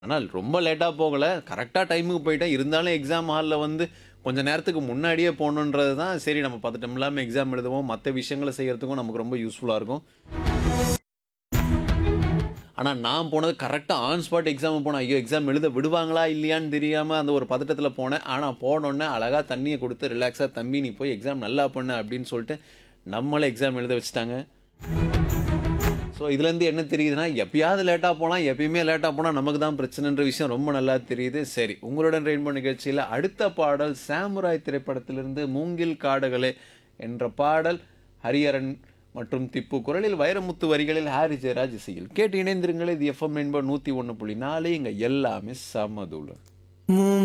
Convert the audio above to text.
ஆனால் ரொம்ப லேட்டாக போகல. கரெக்ட்டா டைமுக்கு போயிட்டேன். இருந்தாலும் எக்ஸாம் ஹால்ல வந்து கொஞ்ச நேரத்துக்கு முன்னாடியே போணுன்றது தான், சரி நம்ம பதட்டம் இல்லாம எக்ஸாம் எழுதுவோம். மத்த விஷயங்கள செய்யறதுக்கும் நமக்கு ரொம்ப யூஸ்ஃபுல்லா இருக்கும். ஆனா நான் போனது கரெக்ட்டா ஆன் ஸ்பாட் எக்ஸாம் போனேன். ஐயோ! எக்ஸாம் எழுத விடுவாங்களா? இல்லையான்னு தெரியாம அந்த ஒரு பதட்டத்தில போனேன். ஆனா போனோனே அழகா தண்ணிய குடுத்து ரிலாக்ஸா "தம்பி நீ போய் எக்ஸாம் நல்லா பண்ணு" அப்படின்னு சொல்லிட்டு நம்மள எக்ஸாம் எழுத வச்சுட்டாங்க. ஸோ இதுலேருந்து என்ன தெரியுதுன்னா, எப்பயாவது லேட்டா போலாம். எப்பயுமே லேட்டா போனா நமக்கு தான் பிரச்சனைன்ற விஷயம் ரொம்ப நல்லா தெரியுது. சரி, உங்களுடன் ரெயின்போ நிகழ்ச்சியில அடுத்த பாடல் சாமுராய் திரைப்படத்திலிருந்து "மூங்கில் காடுகளே" என்ற பாடல் ஹரிஹரன் மற்றும் திப்பு குரலில், வைரமுத்து வரிகளில் ஹாரி ஜெயராஜ் இசையில். கேட்டு இணைந்திருங்கள். இது எஃப்எம் ரெயின்போ 101.4 இங்க எல்லாமே செம தூளு.